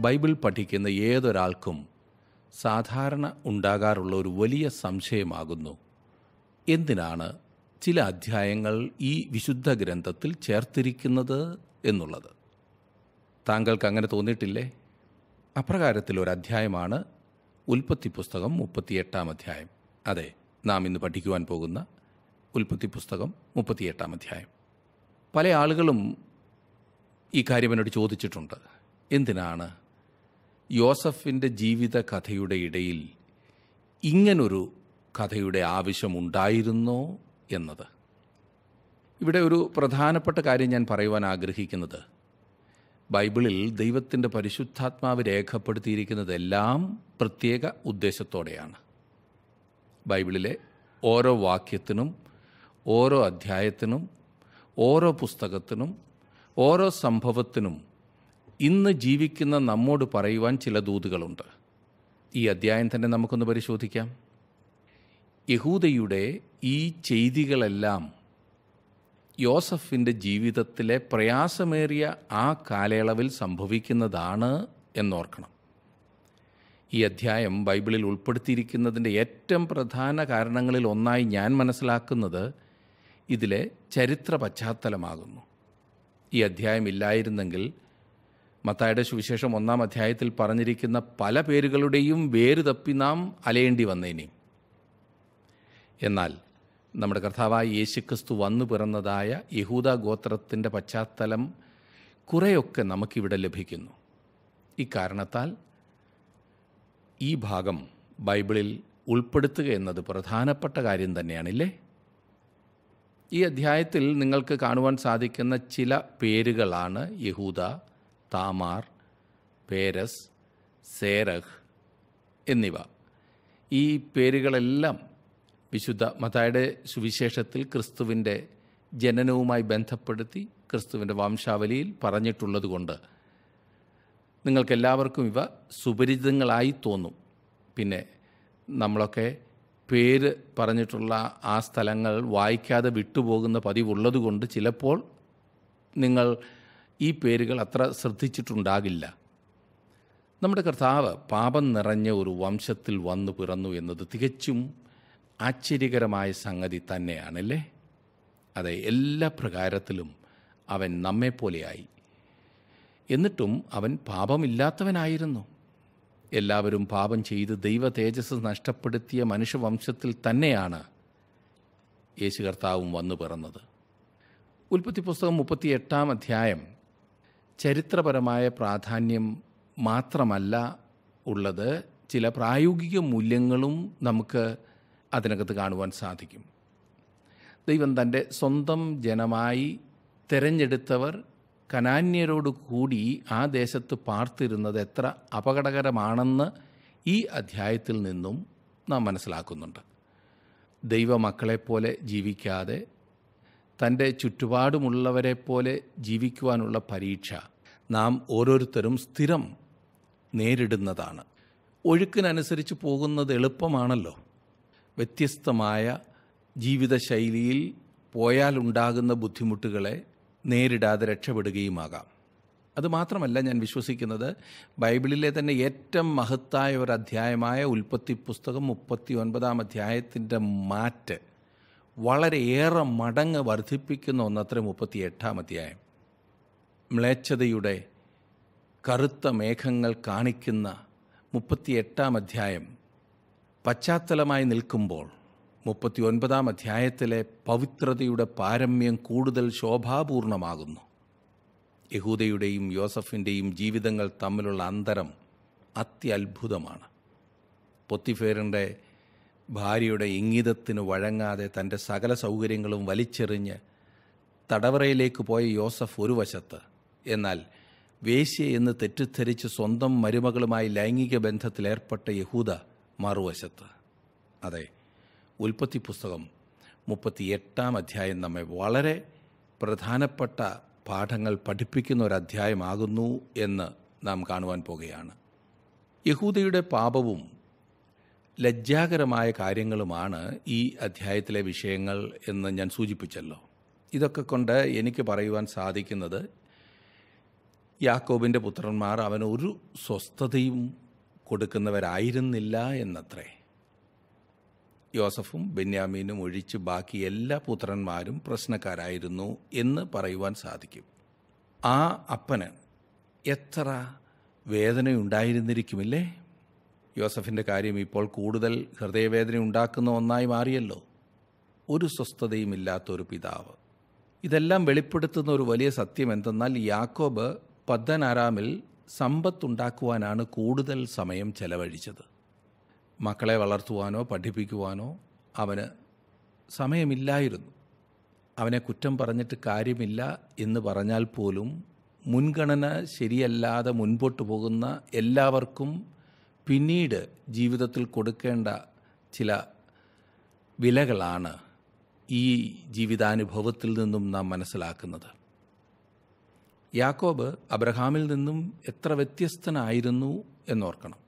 Bible പഠിക്കുന്ന ഏതൊരാൾക്കും സാധാരണ ഉണ്ടാകാറുള്ള ഒരു വലിയ സംശയമാകുന്നു എന്തിനാണ് ചില അധ്യായങ്ങൾ ഈ വിശുദ്ധ ഗ്രന്ഥത്തിൽ ചേർത്തിരിക്കുന്നത് എന്നുള്ളത് താങ്കൾക്ക് അങ്ങനെ തോന്നിയിട്ടില്ലേ അപ്രകാരത്തിൽ ഒരു അധ്യായമാണ് ഉൽപ്പത്തി പുസ്തകം മുപ്പത്തിയെട്ടാം അധ്യായം അതെ നാം ഇന്ന് പഠിക്കുവാൻ പോകുന്ന ഉൽപ്പത്തി പുസ്തകം മുപ്പത്തിയെട്ടാം അധ്യായം പല ആളുകളും ഈ കാര്യം എന്നോട് ചോദിച്ചിട്ടുണ്ട് എന്തിനാണ് യോസഫിൻ്റെ ജീവിത കഥയുടെ ഇടയിൽ ഇങ്ങനൊരു കഥയുടെ ആവശ്യമുണ്ടായിരുന്നോ എന്നത് ഇവിടെ ഒരു പ്രധാനപ്പെട്ട കാര്യം ഞാൻ പറയുവാൻ ആഗ്രഹിക്കുന്നത് ബൈബിളിൽ ദൈവത്തിൻ്റെ പരിശുദ്ധാത്മാവ് രേഖപ്പെടുത്തിയിരിക്കുന്നതെല്ലാം പ്രത്യേക ഉദ്ദേശത്തോടെയാണ് ബൈബിളിലെ ഓരോ വാക്യത്തിനും ഓരോ അധ്യായത്തിനും ഓരോ പുസ്തകത്തിനും ഓരോ സംഭവത്തിനും ഇന്ന് ജീവിക്കുന്ന നമ്മോട് പറയുവാൻ ചില ദൂതുകളുണ്ട് ഈ അധ്യായം തന്നെ നമുക്കൊന്ന് പരിശോധിക്കാം യഹൂദയുടെ ഈ ചെയ്തികളെല്ലാം യോസഫിൻ്റെ ജീവിതത്തിലെ പ്രയാസമേറിയ ആ കാലയളവിൽ സംഭവിക്കുന്നതാണ് എന്നോർക്കണം ഈ അധ്യായം ബൈബിളിൽ ഉൾപ്പെടുത്തിയിരിക്കുന്നതിൻ്റെ ഏറ്റവും പ്രധാന കാരണങ്ങളിൽ ഒന്നായി ഞാൻ മനസ്സിലാക്കുന്നത് ഇതിലെ ചരിത്ര പശ്ചാത്തലമാകുന്നു ഈ അധ്യായം ഇല്ലായിരുന്നെങ്കിൽ മത്തായുടെ സുവിശേഷം ഒന്നാം അധ്യായത്തിൽ പറഞ്ഞിരിക്കുന്ന പല പേരുകളുടെയും വേര് തപ്പി നാം അലയേണ്ടി വന്നേനെയും എന്നാൽ നമ്മുടെ കർത്താവായ യേശുക്രിസ്തു വന്നു പിറന്നതായ യഹൂദ ഗോത്രത്തിൻ്റെ പശ്ചാത്തലം കുറേയൊക്കെ നമുക്കിവിടെ ലഭിക്കുന്നു ഇക്കാരണത്താൽ ഈ ഭാഗം ബൈബിളിൽ ഉൾപ്പെടുത്തുക എന്നത് പ്രധാനപ്പെട്ട കാര്യം തന്നെയാണില്ലേ ഈ അധ്യായത്തിൽ നിങ്ങൾക്ക് കാണുവാൻ സാധിക്കുന്ന ചില പേരുകളാണ് യഹൂദ താമാർ പേരസ് സേരഹ് എന്നിവ ഈ പേരുകളെല്ലാം വിശുദ്ധ മതായുടെ സുവിശേഷത്തിൽ ക്രിസ്തുവിൻ്റെ ജനനവുമായി ബന്ധപ്പെടുത്തി ക്രിസ്തുവിൻ്റെ വംശാവലിയിൽ പറഞ്ഞിട്ടുള്ളതുകൊണ്ട് നിങ്ങൾക്കെല്ലാവർക്കും ഇവ സുപരിചിതങ്ങളായി തോന്നും പിന്നെ നമ്മളൊക്കെ പേര് പറഞ്ഞിട്ടുള്ള ആ സ്ഥലങ്ങൾ വായിക്കാതെ വിട്ടുപോകുന്ന പതിവുള്ളതുകൊണ്ട് ചിലപ്പോൾ നിങ്ങൾ ഈ പേരുകൾ അത്ര ശ്രദ്ധിച്ചിട്ടുണ്ടാകില്ല നമ്മുടെ കർത്താവ് പാപം നിറഞ്ഞ ഒരു വംശത്തിൽ വന്നു പിറന്നു എന്നത് തികച്ചും ആശ്ചര്യകരമായ സംഗതി തന്നെയാണല്ലേ അതെ എല്ലാ പ്രകാരത്തിലും അവൻ നമ്മെപ്പോലെയായി എന്നിട്ടും അവൻ പാപമില്ലാത്തവനായിരുന്നു എല്ലാവരും പാപം ചെയ്ത് ദൈവ തേജസ് നഷ്ടപ്പെടുത്തിയ മനുഷ്യവംശത്തിൽ തന്നെയാണ് യേശു കർത്താവും വന്നു പിറന്നത് ഉൽപ്പത്തി പുസ്തകം മുപ്പത്തി എട്ടാം അധ്യായം ചരിത്രപരമായ പ്രാധാന്യം മാത്രമല്ല ഉള്ളത് ചില പ്രായോഗിക മൂല്യങ്ങളും നമുക്ക് അതിനകത്ത് കാണുവാൻ സാധിക്കും ദൈവം തൻ്റെ സ്വന്തം ജനമായി തിരഞ്ഞെടുത്തവർ കനാന്യരോട് കൂടി ആ ദേശത്ത് പാർത്തിരുന്നത് എത്ര അപകടകരമാണെന്ന് ഈ അധ്യായത്തിൽ നിന്നും നാം മനസ്സിലാക്കുന്നുണ്ട് ദൈവമക്കളെപ്പോലെ ജീവിക്കാതെ തൻ്റെ ചുറ്റുപാടുമുള്ളവരെ പോലെ ജീവിക്കുവാനുള്ള പരീക്ഷ നാം ഓരോരുത്തരും സ്ഥിരം നേരിടുന്നതാണ് ഒഴുക്കിനനുസരിച്ച് പോകുന്നത് എളുപ്പമാണല്ലോ വ്യത്യസ്തമായ ജീവിതശൈലിയിൽ പോയാലുണ്ടാകുന്ന ബുദ്ധിമുട്ടുകളെ നേരിടാതെ രക്ഷപ്പെടുകയുമാകാം അതുമാത്രമല്ല ഞാൻ വിശ്വസിക്കുന്നത് ബൈബിളിലെ തന്നെ ഏറ്റവും മഹത്തായ ഒരു അധ്യായമായ ഉൽപ്പത്തി പുസ്തകം മുപ്പത്തി ഒൻപതാം അധ്യായത്തിൻ്റെ മാറ്റ് വളരെയേറെ മടങ്ങ് വർദ്ധിപ്പിക്കുന്ന ഒന്നത്ര മുപ്പത്തി എട്ടാം അധ്യായം മ്ലേച്ഛതയുടെ കറുത്ത മേഘങ്ങൾ കാണിക്കുന്ന മുപ്പത്തിയെട്ടാം അധ്യായം പശ്ചാത്തലമായി നിൽക്കുമ്പോൾ മുപ്പത്തി ഒൻപതാം അധ്യായത്തിലെ പവിത്രതയുടെ പാരമ്യം കൂടുതൽ ശോഭാപൂർണമാകുന്നു യഹൂദയുടെയും യോസഫിൻ്റെയും ജീവിതങ്ങൾ തമ്മിലുള്ള അന്തരം അത്യത്ഭുതമാണ് പൊത്തിഫേറിൻ്റെ ഭാര്യയുടെ ഇംഗിതത്തിന് വഴങ്ങാതെ തൻ്റെ സകല സൗകര്യങ്ങളും വലിച്ചെറിഞ്ഞ് തടവറയിലേക്ക് പോയ യോസഫ് ഒരു വശത്ത് എന്നാൽ വേശ്യ എന്ന് തെറ്റിദ്ധരിച്ച് സ്വന്തം മരുമകളുമായി ലൈംഗിക ബന്ധത്തിലേർപ്പെട്ട യഹൂദ മറുവശത്ത് അതെ ഉൽപ്പത്തി പുസ്തകം മുപ്പത്തിയെട്ടാം അധ്യായം നമ്മെ വളരെ പ്രധാനപ്പെട്ട പാഠങ്ങൾ പഠിപ്പിക്കുന്ന ഒരു അധ്യായമാകുന്നു എന്ന് നാം കാണുവാൻ പോകുകയാണ് യഹൂദയുടെ പാപവും ലജ്ജാകരമായ കാര്യങ്ങളുമാണ് ഈ അധ്യായത്തിലെ വിഷയങ്ങൾ എന്ന് ഞാൻ സൂചിപ്പിച്ചല്ലോ ഇതൊക്കെ കൊണ്ട് എനിക്ക് പറയുവാൻ സാധിക്കുന്നത് യാക്കോബിൻ്റെ പുത്രന്മാർ അവന് ഒരു സ്വസ്ഥതയും കൊടുക്കുന്നവരായിരുന്നില്ല എന്നത്രേ യോസഫും ബെന്യാമീനും ഒഴിച്ച് ബാക്കി എല്ലാ പുത്രന്മാരും പ്രശ്നക്കാരായിരുന്നു എന്ന് പറയുവാൻ സാധിക്കും ആ അപ്പന് എത്ര വേദനയുണ്ടായിരുന്നിരിക്കുമില്ലേ യോസഫിൻ്റെ കാര്യം ഇപ്പോൾ കൂടുതൽ ഹൃദയവേദന ഉണ്ടാക്കുന്ന ഒന്നായി മാറിയല്ലോ ഒരു സ്വസ്ഥതയുമില്ലാത്ത ഒരു പിതാവ് ഇതെല്ലാം വെളിപ്പെടുത്തുന്ന ഒരു വലിയ സത്യം എന്തെന്നാൽ യാക്കോബ് പദ്ദനാരാമിൽ സമ്പത്തുണ്ടാക്കുവാനാണ് കൂടുതൽ സമയം ചെലവഴിച്ചത് മക്കളെ വളർത്തുവാനോ പഠിപ്പിക്കുവാനോ അവന് സമയമില്ലായിരുന്നു അവനെ കുറ്റം പറഞ്ഞിട്ട് കാര്യമില്ല എന്ന് പറഞ്ഞാൽ പോലും മുൻഗണന ശരിയല്ലാതെ മുൻപോട്ട് പോകുന്ന എല്ലാവർക്കും പിന്നീട് ജീവിതത്തിൽ കൊടുക്കേണ്ട ചില വിലകളാണ് ഈ ജീവിതാനുഭവത്തിൽ നിന്നും നാം മനസ്സിലാക്കുന്നത് യാക്കോബ് അബ്രഹാമിൽ നിന്നും എത്ര വ്യത്യസ്തനായിരുന്നു എന്നോർക്കണം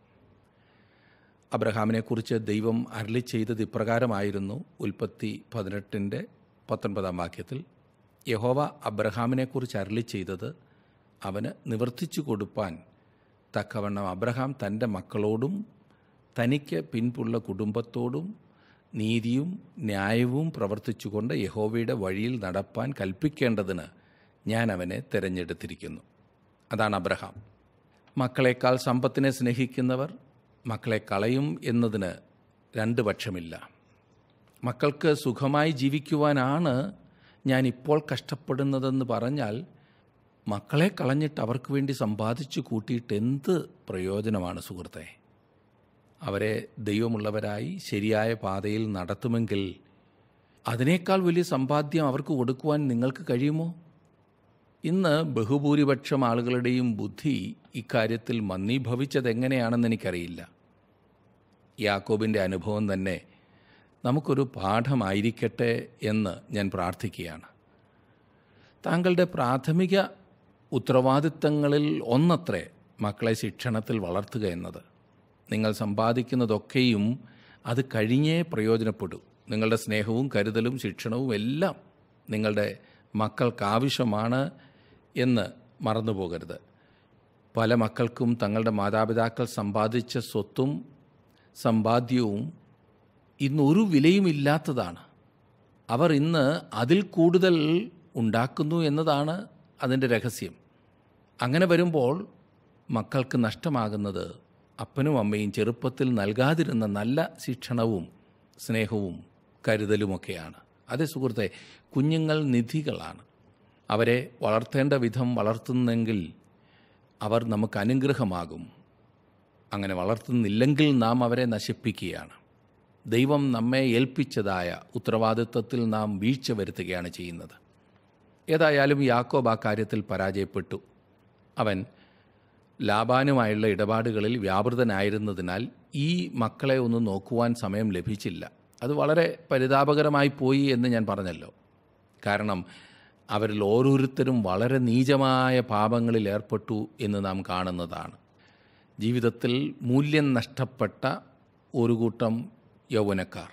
അബ്രഹാമിനെക്കുറിച്ച് ദൈവം അരളി ചെയ്തത് ഇപ്രകാരമായിരുന്നു ഉൽപ്പത്തി പതിനെട്ടിൻ്റെ പത്തൊൻപതാം വാക്യത്തിൽ യഹോവ അബ്രഹാമിനെക്കുറിച്ച് അരളി ചെയ്തത് അവന് നിവർത്തിച്ചു കൊടുപ്പാൻ തക്കവണ്ണം അബ്രഹാം തൻ്റെ മക്കളോടും തനിക്ക് പിൻപുള്ള കുടുംബത്തോടും നീതിയും ന്യായവും പ്രവർത്തിച്ചുകൊണ്ട് യഹോവയുടെ വഴിയിൽ നടപ്പാൻ കൽപ്പിക്കേണ്ടതിന് ഞാൻ അവനെ തിരഞ്ഞെടുത്തിരിക്കുന്നു അതാണ് അബ്രഹാം മക്കളെക്കാൾ സമ്പത്തിനെ സ്നേഹിക്കുന്നവർ മക്കളെ കളയും എന്നതിന് രണ്ട് പക്ഷമില്ല മക്കൾക്ക് സുഖമായി ജീവിക്കുവാനാണ് ഞാൻ ഇപ്പോൾ കഷ്ടപ്പെടുന്നതെന്ന് പറഞ്ഞാൽ മക്കളെ കളഞ്ഞിട്ട് അവർക്ക് വേണ്ടി സമ്പാദിച്ചു കൂട്ടിയിട്ട് എന്ത് പ്രയോജനമാണ് സുഹൃത്തെ അവരെ ദൈവമുള്ളവരായി ശരിയായ പാതയിൽ നടത്തുമെങ്കിൽ അതിനേക്കാൾ വലിയ സമ്പാദ്യം അവർക്ക് കൊടുക്കുവാൻ നിങ്ങൾക്ക് കഴിയുമോ ഇന്ന് ബഹുഭൂരിപക്ഷം ആളുകളുടെയും ബുദ്ധി ഇക്കാര്യത്തിൽ മന്ദീഭവിച്ചതെങ്ങനെയാണെന്ന് എനിക്കറിയില്ല യാക്കോബിൻ്റെ അനുഭവം തന്നെ നമുക്കൊരു പാഠമായിരിക്കട്ടെ എന്ന് ഞാൻ പ്രാർത്ഥിക്കുകയാണ് താങ്കളുടെ പ്രാഥമിക ഉത്തരവാദിത്തങ്ങളിൽ ഒന്നത്രേ മക്കളെ ശിക്ഷണത്തിൽ വളർത്തുക എന്നത് നിങ്ങൾ സമ്പാദിക്കുന്നതൊക്കെയും അത് കഴിഞ്ഞേ പ്രയോജനപ്പെടൂ നിങ്ങളുടെ സ്നേഹവും കരുതലും ശിക്ഷണവും എല്ലാം നിങ്ങളുടെ മക്കൾക്കാവശ്യമാണ് എന്ന് മറന്നു പോകരുത് പല മക്കൾക്കും തങ്ങളുടെ മാതാപിതാക്കൾ സമ്പാദിച്ച സ്വത്തും സമ്പാദ്യവും ഇന്നൊരു വിലയുമില്ലാത്തതാണ് അവർ ഇന്ന് അതിൽ കൂടുതൽ ഉണ്ടാക്കുന്നു എന്നതാണ് അതിൻ്റെ രഹസ്യം അങ്ങനെ വരുമ്പോൾ മക്കൾക്ക് നഷ്ടമാകുന്നത് അപ്പനും അമ്മയും ചെറുപ്പത്തിൽ നൽകാതിരുന്ന നല്ല ശിക്ഷണവും സ്നേഹവും കരുതലുമൊക്കെയാണ് അതേ സുഹൃത്തെ കുഞ്ഞുങ്ങൾ നിധികളാണ് അവരെ വളർത്തേണ്ട വിധം വളർത്തുന്നെങ്കിൽ അവർ നമുക്ക് അനുഗ്രഹമാകും അങ്ങനെ വളർത്തുന്നില്ലെങ്കിൽ നാം അവരെ നശിപ്പിക്കുകയാണ് ദൈവം നമ്മെ ഏൽപ്പിച്ചതായ ഉത്തരവാദിത്വത്തിൽ നാം വീഴ്ച വരുത്തുകയാണ് ചെയ്യുന്നത് ഏതായാലും യാക്കോബ് ആ കാര്യത്തിൽ പരാജയപ്പെട്ടു അവൻ ലാബാനുമായുള്ള ഇടപാടുകളിൽ വ്യാപൃതനായിരുന്നതിനാൽ ഈ മക്കളെ ഒന്ന് നോക്കുവാൻ സമയം ലഭിച്ചില്ല അത് വളരെ പരിതാപകരമായി പോയി എന്ന് ഞാൻ പറഞ്ഞല്ലോ കാരണം അവരിൽ ഓരോരുത്തരും വളരെ നീചമായ പാപങ്ങളിൽ ഏർപ്പെട്ടു എന്ന് നാം കാണുന്നതാണ് ജീവിതത്തിൽ മൂല്യം നഷ്ടപ്പെട്ട ഒരു കൂട്ടം യൗവനക്കാർ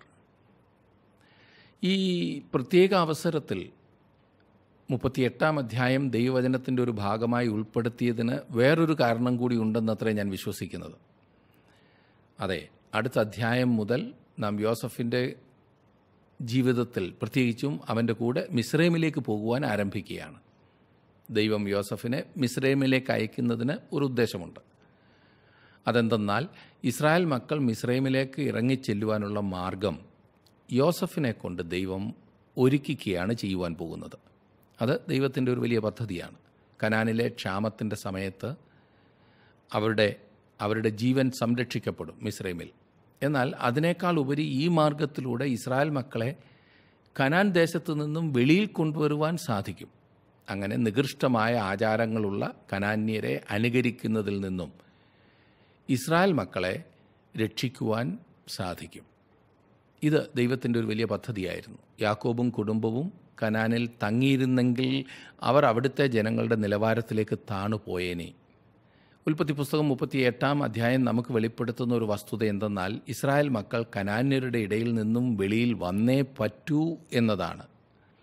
ഈ പ്രത്യേക അവസരത്തിൽ മുപ്പത്തിയെട്ടാം അധ്യായം ദൈവവചനത്തിൻ്റെ ഒരു ഭാഗമായി ഉൾപ്പെടുത്തിയതിന് വേറൊരു കാരണം കൂടി ഉണ്ടെന്നത്രേ ഞാൻ വിശ്വസിക്കുന്നത് അതെ അടുത്ത അധ്യായം മുതൽ നാം യോസഫിൻ്റെ ജീവിതത്തിൽ പ്രത്യേകിച്ചും അവൻ്റെ കൂടെ മിസ്രൈമിലേക്ക് പോകുവാൻ ആരംഭിക്കുകയാണ് ദൈവം യോസഫിനെ മിസ്രൈമിലേക്ക് അയക്കുന്നതിന് ഒരു ഉദ്ദേശമുണ്ട് അതെന്തെന്നാൽ ഇസ്രായേൽ മക്കൾ മിസ്രൈമിലേക്ക് ഇറങ്ങിച്ചെല്ലുവാനുള്ള മാർഗം യോസഫിനെ കൊണ്ട് ദൈവം ഒരുക്കിക്കുകയാണ് ചെയ്യുവാൻ പോകുന്നത് അത് ദൈവത്തിൻ്റെ ഒരു വലിയ പദ്ധതിയാണ് കനാനിലെ ക്ഷാമത്തിൻ്റെ സമയത്ത് അവരുടെ അവരുടെ ജീവൻ സംരക്ഷിക്കപ്പെടും മിസ്രൈമിൽ എന്നാൽ അതിനേക്കാൾ ഉപരി ഈ മാർഗത്തിലൂടെ ഇസ്രായേൽ മക്കളെ കനാൻ ദേശത്തു നിന്നും വെളിയിൽ കൊണ്ടുവരുവാൻ സാധിക്കും അങ്ങനെ നികൃഷ്ടമായ ആചാരങ്ങളുള്ള കനാന്യരെ അനുകരിക്കുന്നതിൽ നിന്നും ഇസ്രായേൽ മക്കളെ രക്ഷിക്കുവാൻ സാധിക്കും ഇത് ദൈവത്തിൻ്റെ ഒരു വലിയ പദ്ധതിയായിരുന്നു യാക്കോബും കുടുംബവും കനാനിൽ തങ്ങിയിരുന്നെങ്കിൽ അവർ അവിടുത്തെ ജനങ്ങളുടെ നിലവാരത്തിലേക്ക് താണുപോയേനെ ഉൽപ്പത്തി പുസ്തകം മുപ്പത്തി എട്ടാം അധ്യായം നമുക്ക് വെളിപ്പെടുത്തുന്ന ഒരു വസ്തുത എന്തെന്നാൽ ഇസ്രായേൽ മക്കൾ കനാന്യരുടെ ഇടയിൽ നിന്നും വെളിയിൽ വന്നേ പറ്റൂ എന്നതാണ്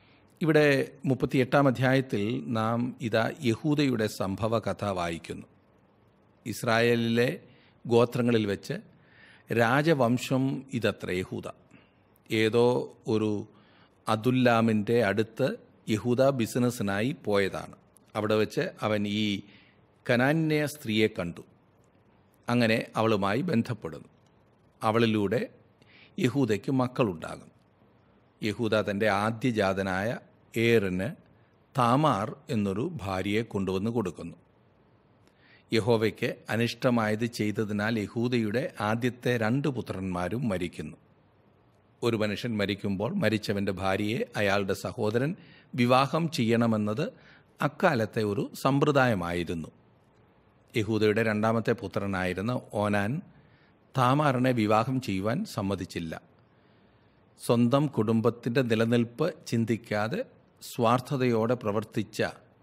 ഇവിടെ മുപ്പത്തിയെട്ടാം അധ്യായത്തിൽ നാം ഇതാ യഹൂദയുടെ സംഭവ കഥ വായിക്കുന്നു ഇസ്രായേലിലെ ഗോത്രങ്ങളിൽ വെച്ച് രാജവംശം ഇതത്ര യഹൂദ ഏതോ ഒരു അതുല്ലാമിൻ്റെ അടുത്ത് യഹൂദ ബിസിനസ്സിനായി പോയതാണ് അവിടെ വെച്ച് അവൻ ഈ കനാന്യ സ്ത്രീയെ കണ്ടു അങ്ങനെ അവളുമായി ബന്ധപ്പെടുന്നു അവളിലൂടെ യഹൂദയ്ക്ക് മക്കളുണ്ടാകും യഹൂദ തൻ്റെ ആദ്യജാതനായ ഏറിന് താമാർ എന്നൊരു ഭാര്യയെ കൊണ്ടുവന്ന് കൊടുക്കുന്നു യഹോവയ്ക്ക് അനിഷ്ടമായത് ചെയ്തതിനാൽ യഹൂദയുടെ ആദ്യത്തെ രണ്ട് പുത്രന്മാരും മരിക്കുന്നു ഒരു മനുഷ്യൻ മരിക്കുമ്പോൾ മരിച്ചവൻ്റെ ഭാര്യയെ അയാളുടെ സഹോദരൻ വിവാഹം ചെയ്യണമെന്നത് അക്കാലത്തെ ഒരു സമ്പ്രദായമായിരുന്നു യഹൂദയുടെ രണ്ടാമത്തെ പുത്രനായിരുന്ന ഓനാൻ താമാറിനെ വിവാഹം ചെയ്യുവാൻ സമ്മതിച്ചില്ല സ്വന്തം കുടുംബത്തിൻ്റെ നിലനിൽപ്പ് ചിന്തിക്കാതെ സ്വാർത്ഥതയോടെ പ്രവർത്തിച്ച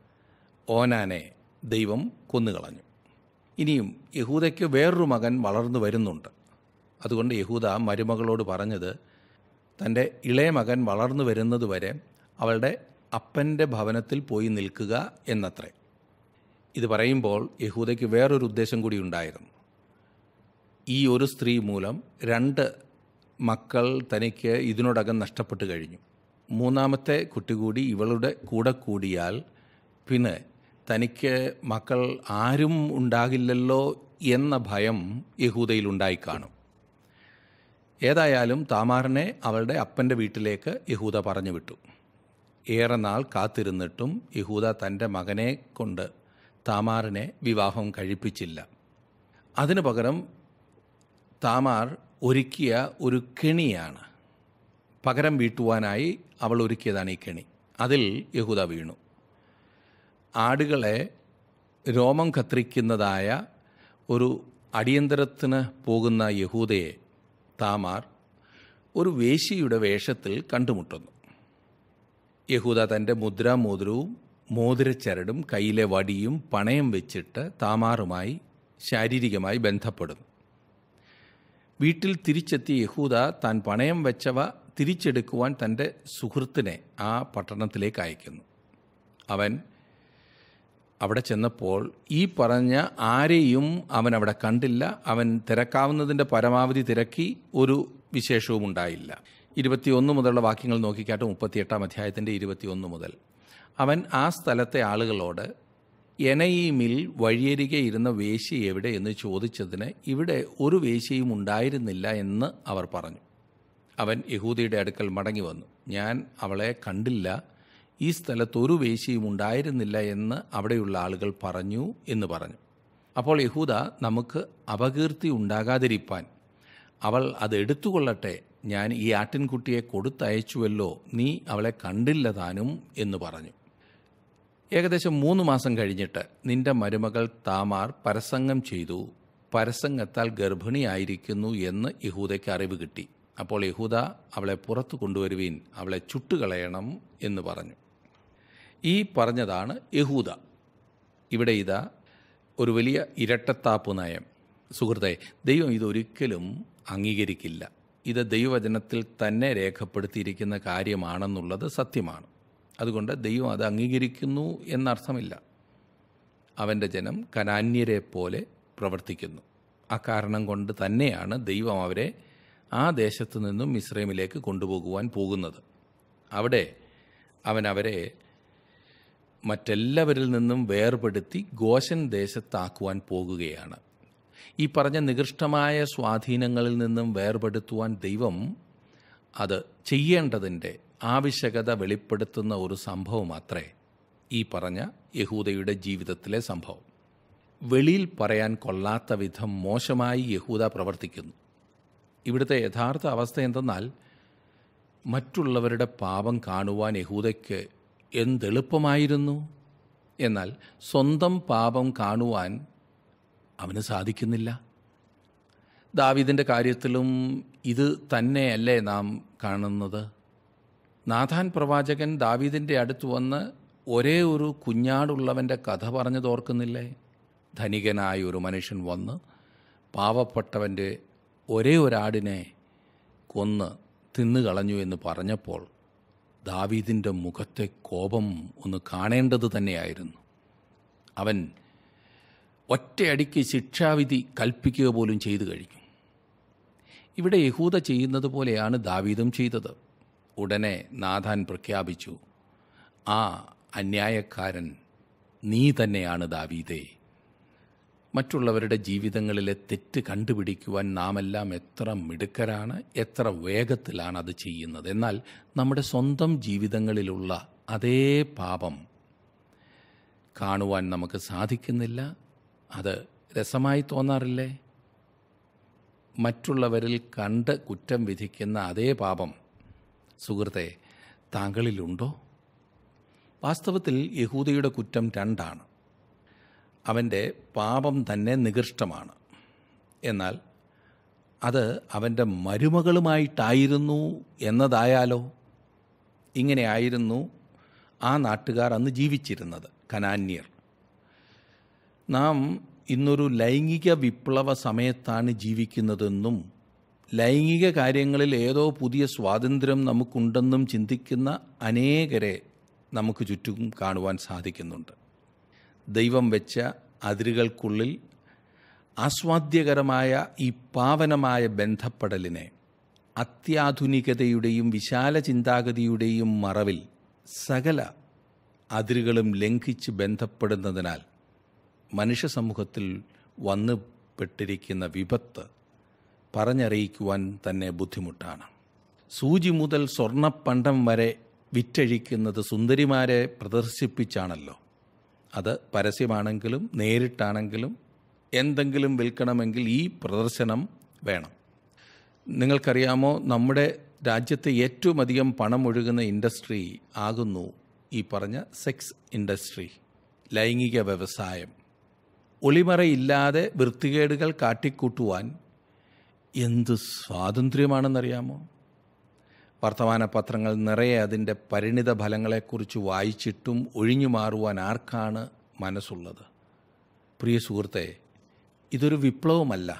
ഓനാനെ ദൈവം കൊന്നുകളഞ്ഞു ഇനിയും യഹൂദയ്ക്ക് വേറൊരു മകൻ വളർന്നു വരുന്നുണ്ട് അതുകൊണ്ട് യഹൂദ മരുമകളോട് പറഞ്ഞത് തൻ്റെ ഇളയ മകൻ വളർന്നു വരുന്നതുവരെ അവളുടെ അപ്പൻ്റെ ഭവനത്തിൽ പോയി നിൽക്കുക എന്നത്രേ ഇത് പറയുമ്പോൾ യഹൂദയ്ക്ക് വേറൊരു ഉദ്ദേശം കൂടി ഉണ്ടായിരുന്നു ഈ ഒരു സ്ത്രീ മൂലം രണ്ട് മക്കൾ തനിക്ക് ഇതിനോടകം നഷ്ടപ്പെട്ടു കഴിഞ്ഞു മൂന്നാമത്തെ കുട്ടി കൂടി ഇവളുടെ കൂടെ കൂടിയാൽ പിന്നെ തനിക്ക് മക്കൾ ആരും ഉണ്ടാകില്ലല്ലോ എന്ന ഭയം യഹൂദയിൽ ഉണ്ടായിക്കാണും ഏതായാലും താമാറിനെ അവളുടെ അപ്പൻ്റെ വീട്ടിലേക്ക് യഹൂദ പറഞ്ഞു വിട്ടു ഏറെ നാൾ കാത്തിരുന്നിട്ടും യഹൂദ തൻ്റെ മകനെ കൊണ്ട് താമാറിനെ വിവാഹം കഴിപ്പിച്ചില്ല അതിനു പകരം താമാർ ഒരുക്കിയ ഒരു കെണിയാണ് പകരം വീട്ടുവാനായി അവൾ ഒരുക്കിയതാണ് ഈ കെണി അതിൽ യഹൂദ വീണു ആടുകളെ രോമം കത്തിരിക്കുന്നതായ ഒരു അടിയന്തരത്തിന് പോകുന്ന യഹൂദയെ താമാർ ഒരു വേശിയുടെ വേഷത്തിൽ കണ്ടുമുട്ടുന്നു യഹൂദ തൻ്റെ മുദ്രാമോതിരവും മോതിരച്ചരടും കയ്യിലെ വടിയും പണയം വെച്ചിട്ട് താമാറുമായി ശാരീരികമായി ബന്ധപ്പെടുന്നു വീട്ടിൽ തിരിച്ചെത്തിയ യഹൂദ താൻ പണയം വെച്ചവ തിരിച്ചെടുക്കുവാൻ തൻ്റെ സുഹൃത്തിനെ ആ പട്ടണത്തിലേക്ക് അയക്കുന്നു അവൻ അവിടെ ചെന്നപ്പോൾ ഈ പറഞ്ഞ ആരെയും അവൻ അവിടെ കണ്ടില്ല അവൻ തിരക്കാവുന്നതിൻ്റെ പരമാവധി തിരക്കി ഒരു വിശേഷവും ഉണ്ടായില്ല ഇരുപത്തിയൊന്ന് മുതലുള്ള വാക്യങ്ങൾ നോക്കിക്കാട്ട് മുപ്പത്തിയെട്ടാം അധ്യായത്തിൻ്റെ ഇരുപത്തിയൊന്ന് മുതൽ അവൻ ആ സ്ഥലത്തെ ആളുകളോട് എനയീമിൽ വഴിയരികെ ഇരുന്ന വേശ്യ എവിടെ എന്ന് ചോദിച്ചതിന് ഇവിടെ ഒരു വേശ്യയും ഉണ്ടായിരുന്നില്ല എന്ന് അവർ പറഞ്ഞു അവൻ യഹൂദിയുടെ അടുക്കൽ മടങ്ങി വന്നു ഞാൻ അവളെ കണ്ടില്ല ഈ സ്ഥലത്ത് ഒരു വേശ്യയും ഉണ്ടായിരുന്നില്ല എന്ന് അവിടെയുള്ള ആളുകൾ പറഞ്ഞു എന്ന് പറഞ്ഞു അപ്പോൾ യഹൂദ നമുക്ക് അപകീർത്തി ഉണ്ടാകാതിരിപ്പാൻ അവൾ അത് എടുത്തുകൊള്ളട്ടെ ഞാൻ ഈ ആട്ടിൻകുട്ടിയെ കൊടുത്തയച്ചുവല്ലോ നീ അവളെ കണ്ടില്ല താനും എന്ന് പറഞ്ഞു ഏകദേശം മൂന്ന് മാസം കഴിഞ്ഞിട്ട് നിന്റെ മരുമകൾ താമാർ പരസംഗം ചെയ്തു പരസംഗത്താൽ ഗർഭിണിയായിരിക്കുന്നു എന്ന് യഹൂദയ്ക്ക് അറിവ് കിട്ടി അപ്പോൾ യഹൂദ അവളെ പുറത്തു കൊണ്ടുവരുവീൻ അവളെ ചുട്ടുകളയണം എന്ന് പറഞ്ഞു ഈ പറഞ്ഞതാണ് യഹൂദ ഇവിടെ ഇതാ ഒരു വലിയ ഇരട്ടത്താപ്പ് നയം സുഹൃത്തെ ദൈവം ഇതൊരിക്കലും അംഗീകരിക്കില്ല ഇത് ദൈവവചനത്തിൽ തന്നെ രേഖപ്പെടുത്തിയിരിക്കുന്ന കാര്യമാണെന്നുള്ളത് സത്യമാണ് അതുകൊണ്ട് ദൈവം അത് അംഗീകരിക്കുന്നു എന്നർത്ഥമില്ല അവൻ്റെ ജനം കനാന്യരെ പോലെ പ്രവർത്തിക്കുന്നു അക്കാരണം കൊണ്ട് തന്നെയാണ് ദൈവം അവരെ ആ ദേശത്തു നിന്നും ഇസ്രൈമിലേക്ക് കൊണ്ടുപോകുവാൻ പോകുന്നത് അവിടെ അവൻ അവരെ മറ്റെല്ലാവരിൽ നിന്നും വേർപെടുത്തി ഗോശൻ ദേശത്താക്കുവാൻ പോകുകയാണ് ഈ പറഞ്ഞ നികൃഷ്ടമായ സ്വാധീനങ്ങളിൽ നിന്നും വേർപെടുത്തുവാൻ ദൈവം അത് ചെയ്യേണ്ടതിൻ്റെ ആവശ്യകത വെളിപ്പെടുത്തുന്ന ഒരു സംഭവം അത്രേ ഈ പറഞ്ഞ യഹൂദയുടെ ജീവിതത്തിലെ സംഭവം വെളിയിൽ പറയാൻ കൊള്ളാത്ത വിധം മോശമായി യഹൂദ പ്രവർത്തിക്കുന്നു ഇവിടുത്തെ യഥാർത്ഥ അവസ്ഥ എന്തെന്നാൽ മറ്റുള്ളവരുടെ പാപം കാണുവാൻ യഹൂദയ്ക്ക് എന്തെളുപ്പമായിരുന്നു എന്നാൽ സ്വന്തം പാപം കാണുവാൻ അവന് സാധിക്കുന്നില്ല ദാവീദിൻ്റെ കാര്യത്തിലും ഇത് തന്നെയല്ലേ നാം കാണുന്നത് നാഥാൻ പ്രവാചകൻ ദാവീദിൻ്റെ അടുത്ത് വന്ന് ഒരേ ഒരു കുഞ്ഞാടുള്ളവൻ്റെ കഥ പറഞ്ഞത് ഓർക്കുന്നില്ലേ ധനികനായ ഒരു മനുഷ്യൻ വന്ന് പാവപ്പെട്ടവൻ്റെ ഒരേ ഒരാടിനെ കൊന്ന് തിന്നുകളഞ്ഞു എന്ന് പറഞ്ഞപ്പോൾ ദാവീദിൻ്റെ മുഖത്തെ കോപം ഒന്ന് കാണേണ്ടത് തന്നെയായിരുന്നു അവൻ ഒറ്റയടിക്ക് ശിക്ഷാവിധി കൽപ്പിക്കുക പോലും ചെയ്തു കഴിഞ്ഞു ഇവിടെ യഹൂദ ചെയ്യുന്നത് പോലെയാണ് ദാവീദും ചെയ്തത് ഉടനെ നാഥാൻ പ്രഖ്യാപിച്ചു ആ അന്യായക്കാരൻ നീ തന്നെയാണ് ദാവീദേ മറ്റുള്ളവരുടെ ജീവിതങ്ങളിലെ തെറ്റ് കണ്ടുപിടിക്കുവാൻ നാമെല്ലാം എത്ര മിടുക്കരാണ് എത്ര വേഗത്തിലാണ് അത് ചെയ്യുന്നത് എന്നാൽ നമ്മുടെ സ്വന്തം ജീവിതങ്ങളിലുള്ള അതേ പാപം കാണുവാൻ നമുക്ക് സാധിക്കുന്നില്ല അത് രസമായി തോന്നാറില്ലേ മറ്റുള്ളവരിൽ കണ്ട് കുറ്റം വിധിക്കുന്ന അതേ പാപം സുഹൃത്തെ താങ്കളിലുണ്ടോ വാസ്തവത്തിൽ യഹൂദയുടെ കുറ്റം രണ്ടാണ് അവൻ്റെ പാപം തന്നെ നികൃഷ്ടമാണ് എന്നാൽ അത് അവൻ്റെ മരുമകളുമായിട്ടായിരുന്നു എന്നതായാലോ ഇങ്ങനെയായിരുന്നു ആ നാട്ടുകാർ അന്ന് ജീവിച്ചിരുന്നത് കനാന്യർ നാം ഇന്നൊരു ലൈംഗിക വിപ്ലവ സമയത്താണ് ജീവിക്കുന്നതെന്നും ലൈംഗിക കാര്യങ്ങളിൽ ഏതോ പുതിയ സ്വാതന്ത്ര്യം നമുക്കുണ്ടെന്നും ചിന്തിക്കുന്ന അനേകരെ നമുക്ക് ചുറ്റും കാണുവാൻ സാധിക്കുന്നുണ്ട് ദൈവം വെച്ച അതിരുകൾക്കുള്ളിൽ ആസ്വാദ്യകരമായ ഈ പാവനമായ ബന്ധപ്പെടലിനെ അത്യാധുനികതയുടെയും വിശാല ചിന്താഗതിയുടെയും മറവിൽ സകല അതിരുകളും ലംഘിച്ച് ബന്ധപ്പെടുന്നതിനാൽ മനുഷ്യ സമൂഹത്തിൽ വന്നു പെട്ടിരിക്കുന്ന വിപത്ത് പറഞ്ഞറിയിക്കുവാൻ തന്നെ ബുദ്ധിമുട്ടാണ് സൂചി മുതൽ സ്വർണ്ണപ്പണ്ടം വരെ വിറ്റഴിക്കുന്നത് സുന്ദരിമാരെ പ്രദർശിപ്പിച്ചാണല്ലോ അത് പരസ്യമാണെങ്കിലും നേരിട്ടാണെങ്കിലും എന്തെങ്കിലും വിൽക്കണമെങ്കിൽ ഈ പ്രദർശനം വേണം നിങ്ങൾക്കറിയാമോ നമ്മുടെ രാജ്യത്തെ ഏറ്റവും അധികം പണം ഒഴുകുന്ന ഇൻഡസ്ട്രി ആകുന്നു ഈ പറഞ്ഞ സെക്സ് ഇൻഡസ്ട്രി ലൈംഗിക വ്യവസായം ഒളിമറയില്ലാതെ വൃത്തികേടുകൾ കാട്ടിക്കൂട്ടുവാൻ എന്ത് സ്വാതന്ത്ര്യമാണെന്നറിയാമോ വർത്തമാന പത്രങ്ങൾ നിറയെ അതിൻ്റെ പരിണിത ഫലങ്ങളെക്കുറിച്ച് വായിച്ചിട്ടും ഒഴിഞ്ഞു മാറുവാൻ ആർക്കാണ് മനസ്സുള്ളത് പ്രിയ സുഹൃത്തെ ഇതൊരു വിപ്ലവമല്ല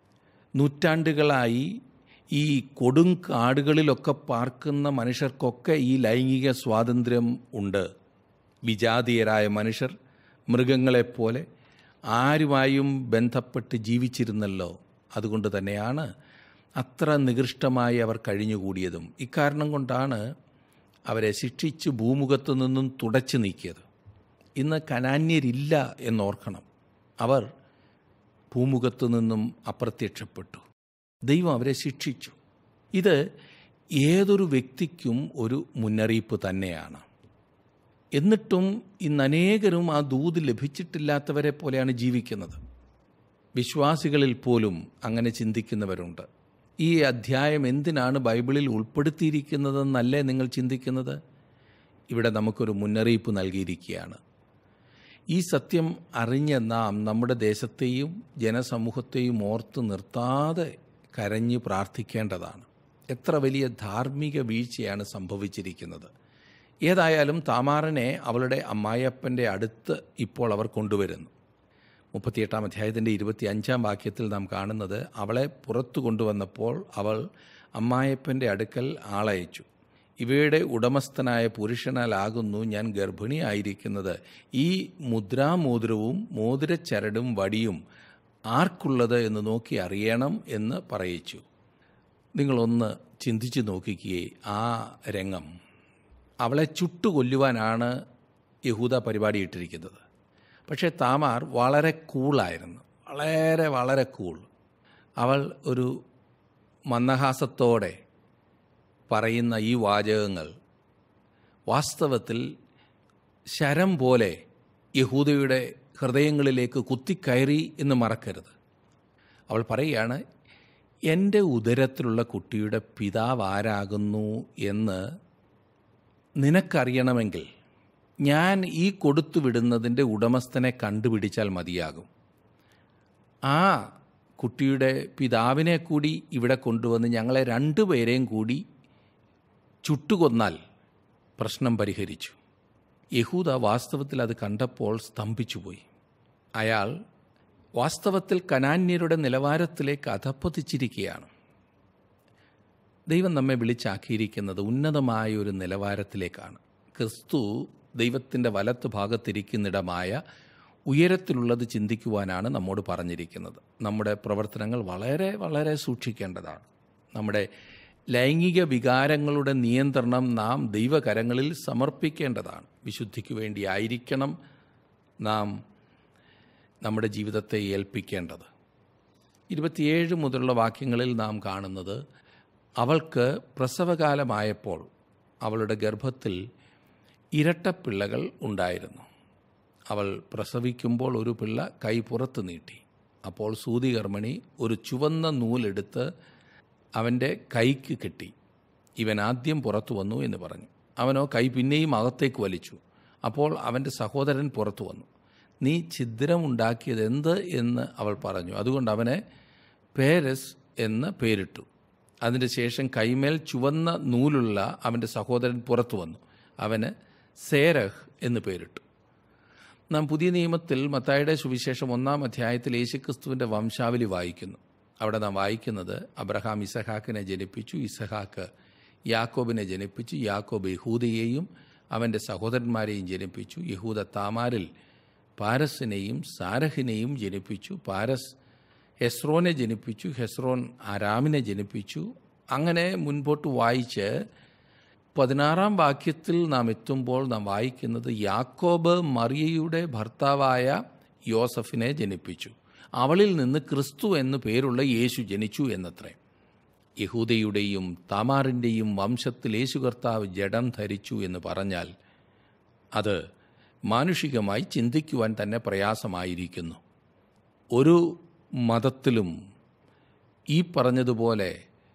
നൂറ്റാണ്ടുകളായി ഈ കൊടും കാടുകളിലൊക്കെ പാർക്കുന്ന മനുഷ്യർക്കൊക്കെ ഈ ലൈംഗിക സ്വാതന്ത്ര്യം ഉണ്ട് വിജാതീയരായ മനുഷ്യർ മൃഗങ്ങളെപ്പോലെ ആരുമായും ബന്ധപ്പെട്ട് ജീവിച്ചിരുന്നല്ലോ അതുകൊണ്ട് തന്നെയാണ് അത്ര നികൃഷ്ടമായി അവർ കഴിഞ്ഞുകൂടിയതും ഇക്കാരണം കൊണ്ടാണ് അവരെ ശിക്ഷിച്ച് ഭൂമുഖത്തു നിന്നും തുടച്ചു നീക്കിയത് ഇന്ന് കനാന്യരില്ല എന്നോർക്കണം അവർ ഭൂമുഖത്തു നിന്നും അപ്രത്യക്ഷപ്പെട്ടു ദൈവം അവരെ ശിക്ഷിച്ചു ഇത് ഏതൊരു വ്യക്തിക്കും ഒരു മുന്നറിയിപ്പ് തന്നെയാണ് എന്നിട്ടും ഇന്ന് അനേകരും ആ ദൂത് ലഭിച്ചിട്ടില്ലാത്തവരെ പോലെയാണ് ജീവിക്കുന്നത് വിശ്വാസികളിൽ പോലും അങ്ങനെ ചിന്തിക്കുന്നവരുണ്ട് ഈ അധ്യായം എന്തിനാണ് ബൈബിളിൽ ഉൾപ്പെടുത്തിയിരിക്കുന്നതെന്നല്ലേ നിങ്ങൾ ചിന്തിക്കുന്നത് ഇവിടെ നമുക്കൊരു മുന്നറിയിപ്പ് നൽകിയിരിക്കുകയാണ് ഈ സത്യം അറിഞ്ഞ നാം നമ്മുടെ ദേശത്തെയും ജനസമൂഹത്തെയും ഓർത്ത് നിർത്താതെ കരഞ്ഞ് പ്രാർത്ഥിക്കേണ്ടതാണ് എത്ര വലിയ ധാർമ്മിക വീഴ്ചയാണ് സംഭവിച്ചിരിക്കുന്നത് ഏതായാലും താമാറിനെ അവളുടെ അമ്മായിയപ്പൻ്റെ അടുത്ത് ഇപ്പോൾ അവർ കൊണ്ടുവരുന്നു മുപ്പത്തിയെട്ടാം അധ്യായത്തിൻ്റെ ഇരുപത്തി അഞ്ചാം വാക്യത്തിൽ നാം കാണുന്നത് അവളെ പുറത്തു കൊണ്ടുവന്നപ്പോൾ അവൾ അമ്മായപ്പൻ്റെ അടുക്കൽ ആളയച്ചു ഇവയുടെ ഉടമസ്ഥനായ പുരുഷനാലാകുന്നു ഞാൻ ഗർഭിണിയായിരിക്കുന്നത് ഈ മുദ്രാമോതിരവും മോതിരച്ചരടും വടിയും ആർക്കുള്ളത് എന്ന് നോക്കി അറിയണം എന്ന് പറയിച്ചു നിങ്ങളൊന്ന് ചിന്തിച്ചു നോക്കിക്കുകയെ ആ രംഗം അവളെ ചുട്ടുകൊല്ലുവാനാണ് യഹൂദ പരിപാടി ഇട്ടിരിക്കുന്നത് പക്ഷേ താമാർ വളരെ കൂളായിരുന്നു വളരെ വളരെ കൂൾ അവൾ ഒരു മന്ദഹാസത്തോടെ പറയുന്ന ഈ വാചകങ്ങൾ വാസ്തവത്തിൽ ശരം പോലെ യഹൂദയുടെ ഹൃദയങ്ങളിലേക്ക് കുത്തിക്കയറി എന്ന് മറക്കരുത് അവൾ പറയുകയാണ് എൻ്റെ ഉദരത്തിലുള്ള കുട്ടിയുടെ പിതാവ് ആരാകുന്നു എന്ന് നിനക്കറിയണമെങ്കിൽ ഞാൻ ഈ കൊടുത്തു വിടുന്നതിൻ്റെ ഉടമസ്ഥനെ കണ്ടുപിടിച്ചാൽ മതിയാകും ആ കുട്ടിയുടെ പിതാവിനെ കൂടി ഇവിടെ കൊണ്ടുവന്ന് ഞങ്ങളെ രണ്ടുപേരെയും കൂടി ചുട്ടുകൊന്നാൽ പ്രശ്നം പരിഹരിച്ചു യഹൂദ വാസ്തവത്തിൽ അത് കണ്ടപ്പോൾ സ്തംഭിച്ചുപോയി അയാൾ വാസ്തവത്തിൽ കനാന്യരുടെ നിലവാരത്തിലേക്ക് അധപ്പതിച്ചിരിക്കുകയാണ് ദൈവം നമ്മെ വിളിച്ചാക്കിയിരിക്കുന്നത് ഉന്നതമായ ഒരു നിലവാരത്തിലേക്കാണ് ക്രിസ്തു ദൈവത്തിൻ്റെ വലത്ത് ഭാഗത്തിരിക്കുന്നിടമായ ഉയരത്തിലുള്ളത് ചിന്തിക്കുവാനാണ് നമ്മോട് പറഞ്ഞിരിക്കുന്നത് നമ്മുടെ പ്രവർത്തനങ്ങൾ വളരെ വളരെ സൂക്ഷിക്കേണ്ടതാണ് നമ്മുടെ ലൈംഗിക വികാരങ്ങളുടെ നിയന്ത്രണം നാം ദൈവകരങ്ങളിൽ സമർപ്പിക്കേണ്ടതാണ് വിശുദ്ധിക്ക് വേണ്ടിയായിരിക്കണം നാം നമ്മുടെ ജീവിതത്തെ ഏൽപ്പിക്കേണ്ടത് ഇരുപത്തിയേഴ് മുതലുള്ള വാക്യങ്ങളിൽ നാം കാണുന്നത് അവൾക്ക് പ്രസവകാലമായപ്പോൾ അവളുടെ ഗർഭത്തിൽ ഇരട്ടപ്പിള്ളകൾ ഉണ്ടായിരുന്നു അവൾ പ്രസവിക്കുമ്പോൾ ഒരു പിള്ള കൈ പുറത്ത് നീട്ടി അപ്പോൾ സൂതികർമ്മിണി ഒരു ചുവന്ന നൂലെടുത്ത് അവൻ്റെ കൈക്ക് കെട്ടി ഇവൻ ആദ്യം പുറത്തു വന്നു എന്ന് പറഞ്ഞു അവനോ കൈ പിന്നെയും അകത്തേക്ക് വലിച്ചു അപ്പോൾ അവൻ്റെ സഹോദരൻ പുറത്തു വന്നു നീ ഛിദ്രമുണ്ടാക്കിയത് എന്ത് എന്ന് അവൾ പറഞ്ഞു അതുകൊണ്ട് അവനെ പേരസ് എന്ന് പേരിട്ടു അതിൻ്റെ ശേഷം കൈമേൽ ചുവന്ന നൂലുള്ള അവൻ്റെ സഹോദരൻ പുറത്തു വന്നു അവന് സേരഹ് എന്ന് പേരിട്ടു നാം പുതിയ നിയമത്തിൽ മത്തായുടെ സുവിശേഷം ഒന്നാം അധ്യായത്തിൽ യേശുക്രിസ്തുവിൻ്റെ വംശാവലി വായിക്കുന്നു അവിടെ നാം വായിക്കുന്നത് അബ്രഹാം ഇസഹാക്കിനെ ജനിപ്പിച്ചു ഇസഹാക്ക് യാക്കോബിനെ ജനിപ്പിച്ചു യാക്കോബ് യഹൂദയെയും അവൻ്റെ സഹോദരന്മാരെയും ജനിപ്പിച്ചു യഹൂദ താമാരിൽ പാരസിനെയും സാരഹിനെയും ജനിപ്പിച്ചു പാരസ് ഹെസ്രോനെ ജനിപ്പിച്ചു ഹെസ്രോൻ ആരാമിനെ ജനിപ്പിച്ചു അങ്ങനെ മുൻപോട്ട് വായിച്ച് പതിനാറാം വാക്യത്തിൽ നാം എത്തുമ്പോൾ നാം വായിക്കുന്നത് യാക്കോബ് മറിയയുടെ ഭർത്താവായ യോസഫിനെ ജനിപ്പിച്ചു അവളിൽ നിന്ന് ക്രിസ്തു എന്നു പേരുള്ള യേശു ജനിച്ചു എന്നത്രേ യഹൂദയുടെയും താമാറിൻ്റെയും വംശത്തിൽ യേശു കർത്താവ് ജഡം ധരിച്ചു എന്ന് പറഞ്ഞാൽ അത് മാനുഷികമായി ചിന്തിക്കുവാൻ തന്നെ പ്രയാസമായിരിക്കുന്നു ഒരു മതത്തിലും ഈ പറഞ്ഞതുപോലെ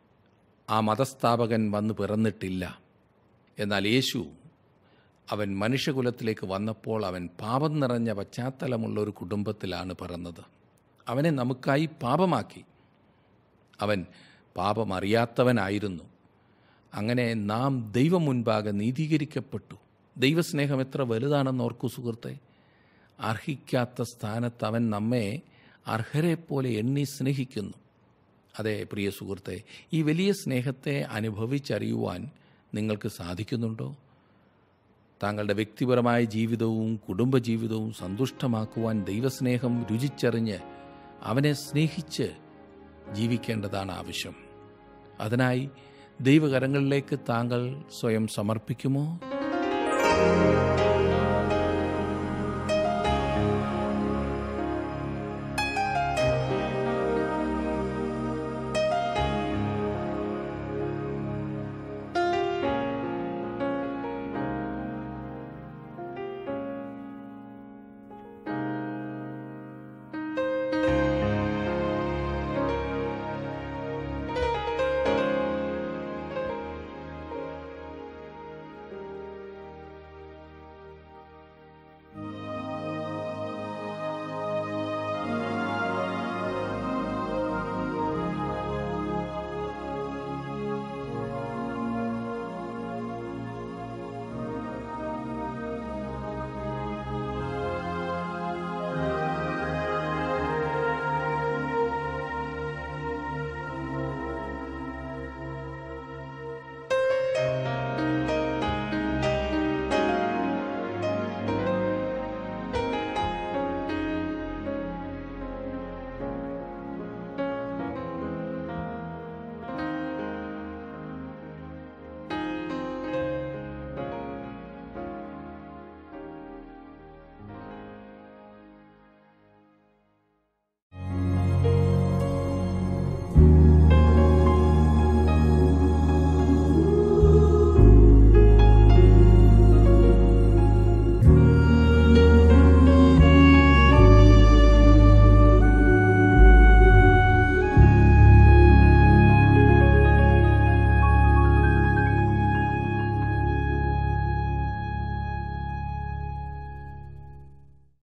ആ മതസ്ഥാപകൻ വന്ന് പിറന്നിട്ടില്ല എന്നാൽ യേശു അവൻ മനുഷ്യകുലത്തിലേക്ക് വന്നപ്പോൾ അവൻ പാപം നിറഞ്ഞ പശ്ചാത്തലമുള്ള ഒരു കുടുംബത്തിലാണ് പിറന്നത് അവനെ നമുക്കായി പാപമാക്കി അവൻ പാപം അറിയാത്തവനായിരുന്നു അങ്ങനെ നാം ദൈവം മുൻപാകെ നീതീകരിക്കപ്പെട്ടു ദൈവസ്നേഹം എത്ര വലുതാണെന്ന് ഓർക്കൂ സുഹൃത്തെ അർഹിക്കാത്ത സ്ഥാനത്ത് അവൻ നമ്മെ അർഹരെ പോലെ എണ്ണി സ്നേഹിക്കുന്നു അതെ പ്രിയ സുഹൃത്തെ ഈ വലിയ സ്നേഹത്തെ അനുഭവിച്ചറിയുവാൻ നിങ്ങൾക്ക് സാധിക്കുന്നുണ്ടോ താങ്കളുടെ വ്യക്തിപരമായ ജീവിതവും കുടുംബജീവിതവും സന്തുഷ്ടമാക്കുവാൻ ദൈവസ്നേഹം രുചിച്ചറിഞ്ഞ് അവനെ സ്നേഹിച്ച് ജീവിക്കേണ്ടതാണ് ആവശ്യം അതിനായി ദൈവകരങ്ങളിലേക്ക് താങ്കൾ സ്വയം സമർപ്പിക്കുമോ